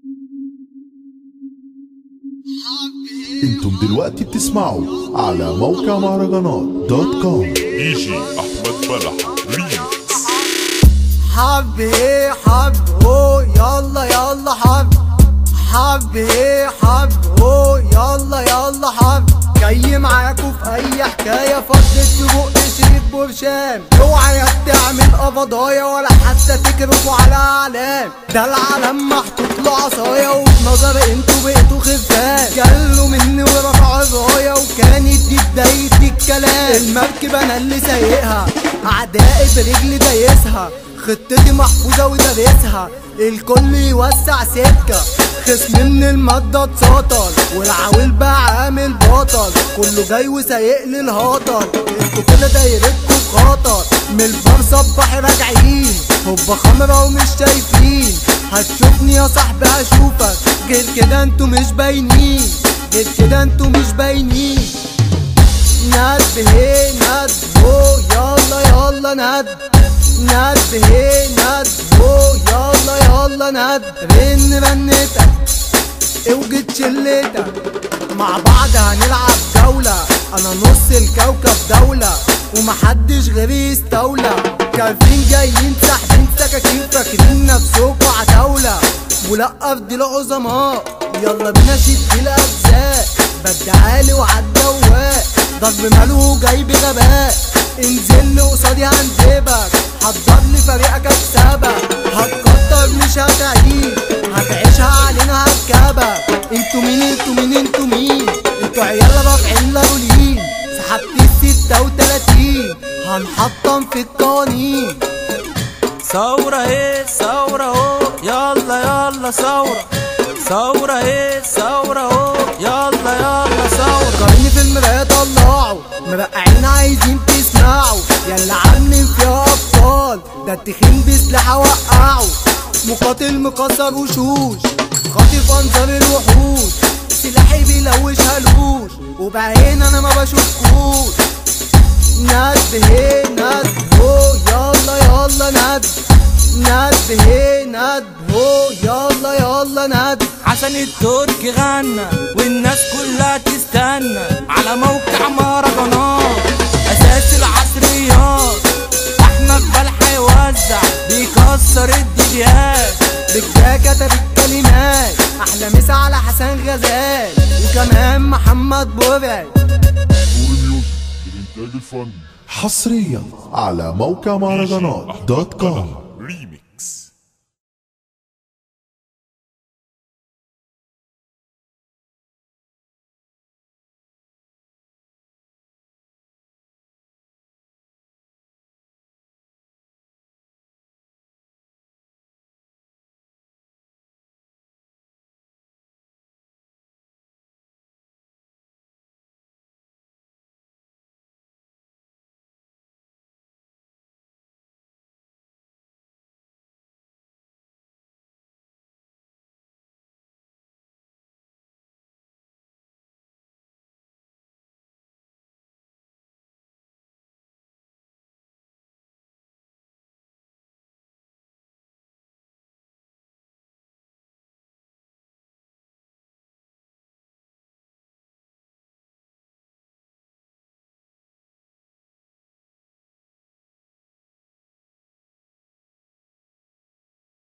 انتم دلوقتي بتسمعوا على موقع مهرجانات دوت كوم دي جي احمد بلح ريمكس حب ايه حب اوه يلا يلا حب حب ايه حب اوه يلا يلا حب جاي معاكوا في اي حكايه فضت في بق شريف برشام اوعى تعمل قبضايا ولا حتى تكرفوا على اعلام ده العالم محطوط له عصايه وفي نظر انتوا بقيتوا خفاف جالوا مني ورفعوا الرايه وكانت دي بدايه الكلام المركب انا اللي سايقها اعدائي برجلي دايسها خطتي محفوظة ودارسها الكل يوسع سكة خصم من المادة اتسطل والعويل بقى عامل بطل كله جاي وسايق لي الهطل انتوا كده دايرتكوا في خطر من البار صباحي راجعين هوبا خمرة ومش شايفين هتشوفني يا صاحبي هشوفك غير كده انتوا مش باينين غير كده انتوا مش باينين ند هي ند هو يلا يلا ند ند هي ند هو يلا يلا ند رن رنتك اوجد شلتك مع بعض هنلعب جولة انا نص الكوكب دولة ومحدش غيري يستولى كارفين جايين ساحبين سكاكين فاكرين نفسكوا عتاولة ملقف دي العظماء يلا بينا شد الاجزاء بدعالي وعالدواء ضرب ماله جاي بغباء انزل لي قصادي هندبك حضر لي فريقك اكسبك هتكتر مش هتعيش هتعيشها علينا هركبك انتوا مين انتوا مين انتوا مين انتوا عيال رافعين لارولين سحبت الستة وتلاتين هنحطم في القوانين ثورة ايه ثورة اهو يلا يلا ثورة ثورة ايه ثورة اهو يلا يلا ثورة فكرني في المراية طلعوا مرقعين عايزين تسمعوا يلا عاملين فيها ابطال ده التخين بسلاحة وقعوا مقاتل مكسر وشوش خاطف انظار الوحوش سلاحي بيلوش هلوش وبعين انا ما بشوفكوش ند هي ند هو يلا يلا ند ند هي ند هو يلا يلا ند عشان التركي غنى والناس كلها تستنى على موقع مهرجانات اساس العصريات احمد بلح يوزع بيكسر الديجيهات بجا كتب الكلمات احلى مسا على حسن غزال وكمان محمد برعي ميوزك الانتاج الفني حصريا على موقع مهرجانات دوت كوم